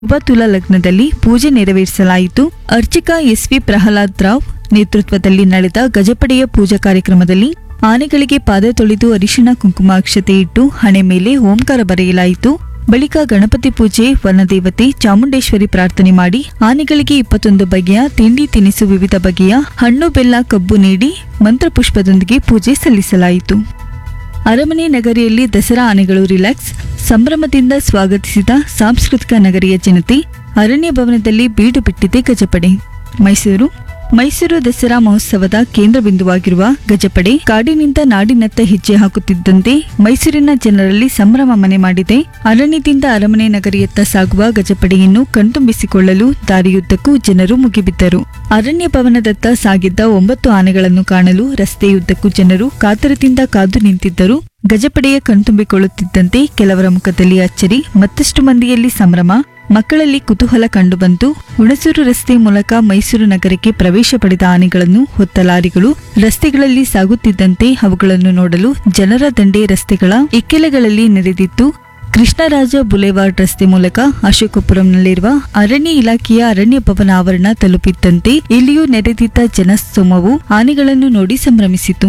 ಶುಭ ತುಲಾ ಲಗ್ನದಲ್ಲಿ ಪೂಜೆ ನೆರವೇರಿಸಲಾಯಿತು ಅರ್ಚಕ ಎಸ್ವಿ ಪ್ರಹ್ಲಾದ್ ರಾವ್ ನೇತೃತ್ವದಲ್ಲಿ ನಡೆದ ಗಜಪಡೆಯ ಪೂಜಾ ಕಾರ್ಯಕ್ರಮದಲ್ಲಿ ಆನೆಗಳಿಗೆ ಪಾದ ತೊಳೆದು ಅರಿಶಿಣ ಕುಂಕುಮ ಅಕ್ಷತೆ ಇಟ್ಟು ಹಣೆ ಮೇಲೆ ಓಂಕಾರ ಬರೆಯಲಾಯಿತು ಬಳಿಕ ಗಣಪತಿ ಪೂಜೆ ವನದೇವತೆ ಚಾಮುಂಡೇಶ್ವರಿ ಪ್ರಾರ್ಥನೆ ಮಾಡಿ ಆನೆಗಳಿಗೆ ಇಪ್ಪತ್ತೊಂದು ಬಗೆಯ ತಿಂಡಿ ತಿನಿಸು ವಿವಿಧ ಬಗೆಯ ಹಣ್ಣು ಬೆಲ್ಲ ಕಬ್ಬು ನೀಡಿ ಮಂತ್ರಪುಷ್ಪದೊಂದಿಗೆ ಪೂಜೆ ಸಲ್ಲಿಸಲಾಯಿತು ಅರಮನೆ ನಗರಿಯಲ್ಲಿ ದಸರಾ ಆನೆಗಳು ರಿಲ್ಯಾಕ್ಸ್ ಸಂಭ್ರಮದಿಂದ ಸ್ವಾಗತಿಸಿದ ಸಾಂಸ್ಕೃತಿಕ ನಗರಿಯ ಜನತೆ ಅರಣ್ಯ ಭವನದಲ್ಲಿ ಬೀಡು ಬಿಟ್ಟಿದೆ ಗಜಪಡೆ ಮೈಸೂರು ಮೈಸೂರು ದಸರಾ ಮಹೋತ್ಸವದ ಕೇಂದ್ರ ಬಿಂದುವಾಗಿರುವ ಗಜಪಡೆ ಕಾಡಿನಿಂದ ನಾಡಿನತ್ತ ಹೆಜ್ಜೆ ಹಾಕುತ್ತಿದ್ದಂತೆ ಮೈಸೂರಿನ ಜನರಲ್ಲಿ ಸಂಭ್ರಮ ಮನೆ ಮಾಡಿದೆ ಅರಣ್ಯದಿಂದ ಅರಮನೆ ನಗರಿಯತ್ತ ಸಾಗುವ ಗಜಪಡೆಯನ್ನು ಕಣ್ತುಂಬಿಸಿಕೊಳ್ಳಲು ದಾರಿಯುದ್ದಕ್ಕೂ ಜನರು ಮುಗಿಬಿದ್ದರು ಅರಣ್ಯ ಭವನದತ್ತ ಸಾಗಿದ್ದ ಒಂಬತ್ತು ಆನೆಗಳನ್ನು ಕಾಣಲು ರಸ್ತೆಯುದ್ದಕ್ಕೂ ಜನರು ಕಾತರದಿಂದ ಕಾದು ನಿಂತಿದ್ದರು ಗಜಪಡೆಯ ಕಣ್ತುಂಬಿಕೊಳ್ಳುತ್ತಿದ್ದಂತೆ ಕೆಲವರ ಮುಖದಲ್ಲಿ ಅಚ್ಚರಿ ಮತ್ತಷ್ಟು ಮಂದಿಯಲ್ಲಿ ಸಂಭ್ರಮ ಮಕ್ಕಳಲ್ಲಿ ಕುತೂಹಲ ಕಂಡುಬಂತು ಹುಣಸೂರು ರಸ್ತೆ ಮೂಲಕ ಮೈಸೂರು ನಗರಕ್ಕೆ ಪ್ರವೇಶ ಪಡೆದ ಆನೆಗಳನ್ನು ಹೊತ್ತ ಲಾರಿಗಳು ರಸ್ತೆಗಳಲ್ಲಿ ಸಾಗುತ್ತಿದ್ದಂತೆ ಅವುಗಳನ್ನು ನೋಡಲು ಜನರ ದಂಡೆ ರಸ್ತೆಗಳ ಇಕ್ಕೆಲೆಗಳಲ್ಲಿ ನೆರೆದಿತ್ತು ಕೃಷ್ಣರಾಜ ಬುಲೆವಾರ್ಡ್ ರಸ್ತೆ ಮೂಲಕ ಅಶೋಕಪುರಂನಲ್ಲಿರುವ ಅರಣ್ಯ ಇಲಾಖೆಯ ಅರಣ್ಯ ಭವನ ಆವರಣ ತಲುಪಿದ್ದಂತೆ ಇಲ್ಲಿಯೂ ನೆರೆದಿದ್ದ ಜನಸ್ತೋಮವು ಆನೆಗಳನ್ನು ನೋಡಿ ಸಂಭ್ರಮಿಸಿತು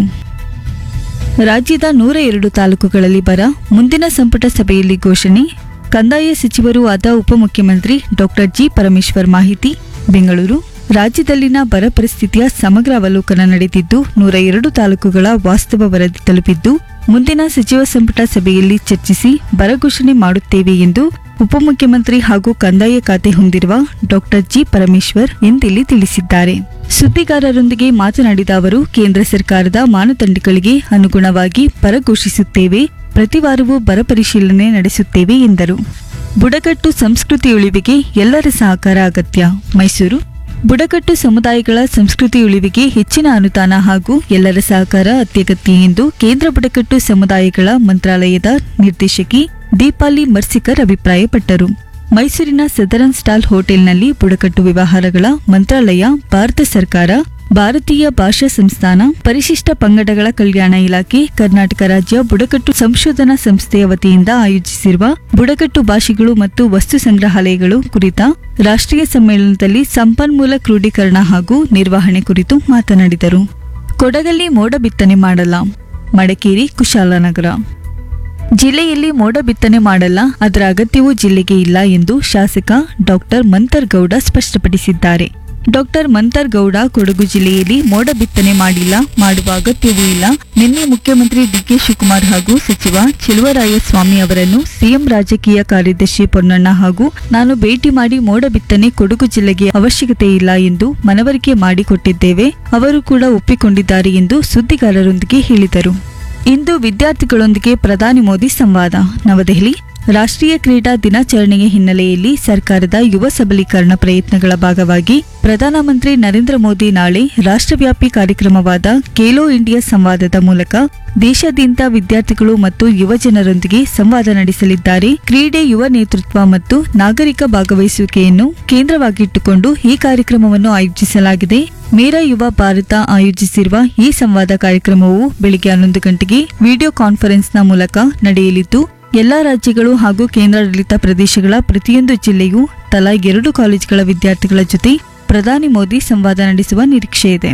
ರಾಜ್ಯದ ನೂರ ಎರಡು ತಾಲೂಕುಗಳಲ್ಲಿ ಬರ ಮುಂದಿನ ಸಂಪುಟ ಸಭೆಯಲ್ಲಿ ಘೋಷಣೆ ಕಂದಾಯ ಸಚಿವರೂ ಆದ ಉಪಮುಖ್ಯಮಂತ್ರಿ ಡಾಕ್ಟರ್ ಜಿ ಪರಮೇಶ್ವರ್ ಮಾಹಿತಿ ಬೆಂಗಳೂರು ರಾಜ್ಯದಲ್ಲಿನ ಬರ ಪರಿಸ್ಥಿತಿಯ ಸಮಗ್ರ ಅವಲೋಕನ ನಡೆದಿದ್ದು ನೂರ ಎರಡು ತಾಲೂಕುಗಳ ವಾಸ್ತವ ವರದಿ ತಲುಪಿದ್ದು ಮುಂದಿನ ಸಚಿವ ಸಂಪುಟ ಸಭೆಯಲ್ಲಿ ಚರ್ಚಿಸಿ ಬರ ಘೋಷಣೆ ಮಾಡುತ್ತೇವೆ ಎಂದು ಉಪಮುಖ್ಯಮಂತ್ರಿ ಹಾಗೂ ಕಂದಾಯ ಖಾತೆ ಹೊಂದಿರುವ ಡಾಕ್ಟರ್ ಜಿ ಪರಮೇಶ್ವರ್ ಇಂದಿಲ್ಲಿ ತಿಳಿಸಿದ್ದಾರೆ ಸುದ್ದಿಗಾರರೊಂದಿಗೆ ಮಾತನಾಡಿದ ಅವರು ಕೇಂದ್ರ ಸರ್ಕಾರದ ಮಾನದಂಡಗಳಿಗೆ ಅನುಗುಣವಾಗಿ ಬರ ಘೋಷಿಸುತ್ತೇವೆ ಪ್ರತಿ ವಾರವೂ ಬರ ಪರಿಶೀಲನೆ ನಡೆಸುತ್ತೇವೆ ಎಂದರು ಬುಡಕಟ್ಟು ಸಂಸ್ಕೃತಿ ಉಳಿವಿಗೆ ಎಲ್ಲರ ಸಹಕಾರ ಅಗತ್ಯ ಮೈಸೂರು ಬುಡಕಟ್ಟು ಸಮುದಾಯಗಳ ಸಂಸ್ಕೃತಿ ಉಳಿವಿಗೆ ಹೆಚ್ಚಿನ ಅನುದಾನ ಹಾಗೂ ಎಲ್ಲರ ಸಹಕಾರ ಅತ್ಯಗತ್ಯ ಎಂದು ಕೇಂದ್ರ ಬುಡಕಟ್ಟು ಸಮುದಾಯಗಳ ಮಂತ್ರಾಲಯದ ನಿರ್ದೇಶಕಿ ದೀಪಾಲಿ ಮರ್ಸಿಕರ್ ಅಭಿಪ್ರಾಯಪಟ್ಟರು ಮೈಸೂರಿನ ಸದರನ್ ಸ್ಟಾಲ್ ಹೋಟೆಲ್ನಲ್ಲಿ ಬುಡಕಟ್ಟು ವ್ಯವಹಾರಗಳ ಮಂತ್ರಾಲಯ ಭಾರತ ಸರ್ಕಾರ ಭಾರತೀಯ ಭಾಷಾ ಸಂಸ್ಥಾನ ಪರಿಶಿಷ್ಟ ಪಂಗಡಗಳ ಕಲ್ಯಾಣ ಇಲಾಖೆ ಕರ್ನಾಟಕ ರಾಜ್ಯ ಬುಡಕಟ್ಟು ಸಂಶೋಧನಾ ಸಂಸ್ಥೆಯ ವತಿಯಿಂದ ಆಯೋಜಿಸಿರುವ ಬುಡಕಟ್ಟು ಭಾಷೆಗಳು ಮತ್ತು ವಸ್ತು ಸಂಗ್ರಹಾಲಯಗಳು ಕುರಿತ ರಾಷ್ಟ್ರೀಯ ಸಮ್ಮೇಳನದಲ್ಲಿ ಸಂಪನ್ಮೂಲ ಕ್ರೋಢೀಕರಣ ಹಾಗೂ ನಿರ್ವಹಣೆ ಕುರಿತು ಮಾತನಾಡಿದರು ಕೊಡಗಲ್ಲಿ ಮೋಡ ಬಿತ್ತನೆ ಮಾಡಲ್ಲ ಮಡಿಕೇರಿ ಕುಶಾಲನಗರ ಜಿಲ್ಲೆಯಲ್ಲಿ ಮೋಡ ಬಿತ್ತನೆ ಮಾಡಲ್ಲ ಅದರ ಅಗತ್ಯವೂ ಜಿಲ್ಲೆಗೆ ಇಲ್ಲ ಎಂದು ಶಾಸಕ ಡಾಕ್ಟರ್ ಮಂತರ್ ಗೌಡ ಸ್ಪಷ್ಟಪಡಿಸಿದ್ದಾರೆ ಡಾಕ್ಟರ್ ಮಂತರ್ ಗೌಡ ಕೊಡಗು ಜಿಲ್ಲೆಯಲ್ಲಿ ಮೋಡ ಬಿತ್ತನೆ ಮಾಡಿಲ್ಲ ಮಾಡುವ ಅಗತ್ಯವೂ ಇಲ್ಲ ನಿನ್ನೆ ಮುಖ್ಯಮಂತ್ರಿ ಡಿಕೆ ಶಿವಕುಮಾರ್ ಹಾಗೂ ಸಚಿವ ಚೆಲುವರಾಯಸ್ವಾಮಿ ಅವರನ್ನು ಸಿಎಂ ರಾಜಕೀಯ ಕಾರ್ಯದರ್ಶಿ ಪೊನ್ನಣ್ಣ ಹಾಗೂ ನಾನು ಭೇಟಿ ಮಾಡಿ ಮೋಡ ಬಿತ್ತನೆ ಕೊಡಗು ಜಿಲ್ಲೆಗೆ ಅವಶ್ಯಕತೆ ಇಲ್ಲ ಎಂದು ಮನವರಿಕೆ ಮಾಡಿಕೊಟ್ಟಿದ್ದೇವೆ ಅವರು ಕೂಡ ಒಪ್ಪಿಕೊಂಡಿದ್ದಾರೆ ಎಂದು ಸುದ್ದಿಗಾರರೊಂದಿಗೆ ಹೇಳಿದರು ಇಂದು ವಿದ್ಯಾರ್ಥಿಗಳೊಂದಿಗೆ ಪ್ರಧಾನಿ ಮೋದಿ ಸಂವಾದ ನವದೆಹಲಿ ರಾಷ್ಟ್ರೀಯ ಕ್ರೀಡಾ ದಿನಾಚರಣೆಯ ಹಿನ್ನೆಲೆಯಲ್ಲಿ ಸರ್ಕಾರದ ಯುವ ಸಬಲೀಕರಣ ಪ್ರಯತ್ನಗಳ ಭಾಗವಾಗಿ ಪ್ರಧಾನಮಂತ್ರಿ ನರೇಂದ್ರ ಮೋದಿ ನಾಳೆ ರಾಷ್ಟ್ರವ್ಯಾಪಿ ಕಾರ್ಯಕ್ರಮವಾದ ಖೇಲೋ ಇಂಡಿಯಾ ಸಂವಾದದ ಮೂಲಕ ದೇಶಾದ್ಯಂತ ವಿದ್ಯಾರ್ಥಿಗಳು ಮತ್ತು ಯುವ ಜನರೊಂದಿಗೆ ಸಂವಾದ ನಡೆಸಲಿದ್ದಾರೆ ಕ್ರೀಡೆ ಯುವ ನೇತೃತ್ವ ಮತ್ತು ನಾಗರಿಕ ಭಾಗವಹಿಸುವಿಕೆಯನ್ನು ಕೇಂದ್ರವಾಗಿಟ್ಟುಕೊಂಡು ಈ ಕಾರ್ಯಕ್ರಮವನ್ನು ಆಯೋಜಿಸಲಾಗಿದೆ ಮೇರಾ ಯುವ ಭಾರತ ಆಯೋಜಿಸಿರುವ ಈ ಸಂವಾದ ಕಾರ್ಯಕ್ರಮವು ಬೆಳಿಗ್ಗೆ ಹನ್ನೊಂದು ಗಂಟೆಗೆ ವಿಡಿಯೋ ಕಾನ್ಫರೆನ್ಸ್ನ ಮೂಲಕ ನಡೆಯಲಿದ್ದು ಎಲ್ಲಾ ರಾಜ್ಯಗಳು ಹಾಗೂ ಕೇಂದ್ರಾಡಳಿತ ಪ್ರದೇಶಗಳ ಪ್ರತಿಯೊಂದು ಜಿಲ್ಲೆಯೂ ತಲಾ ಎರಡು ಕಾಲೇಜುಗಳ ವಿದ್ಯಾರ್ಥಿಗಳ ಜೊತೆ ಪ್ರಧಾನಿ ಮೋದಿ ಸಂವಾದ ನಡೆಸುವ ನಿರೀಕ್ಷೆ ಇದೆ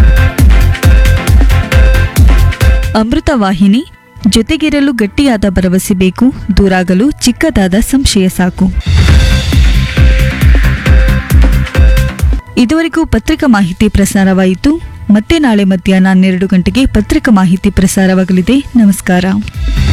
ಅಮೃತ ವಾಹಿನಿ ಜೊತೆಗಿರಲು ಗಟ್ಟಿಯಾದ ಭರವಸೆ ಬೇಕು ದೂರಾಗಲು ಚಿಕ್ಕದಾದ ಸಂಶಯ ಸಾಕು ಇದುವರೆಗೂ ಪತ್ರಿಕಾ ಮಾಹಿತಿ ಪ್ರಸಾರವಾಯಿತು ಮತ್ತೆ ನಾಳೆ ಮಧ್ಯಾಹ್ನ ಹನ್ನೆರಡು ಗಂಟೆಗೆ ಪತ್ರಿಕಾ ಮಾಹಿತಿ ಪ್ರಸಾರವಾಗಲಿದೆ ನಮಸ್ಕಾರ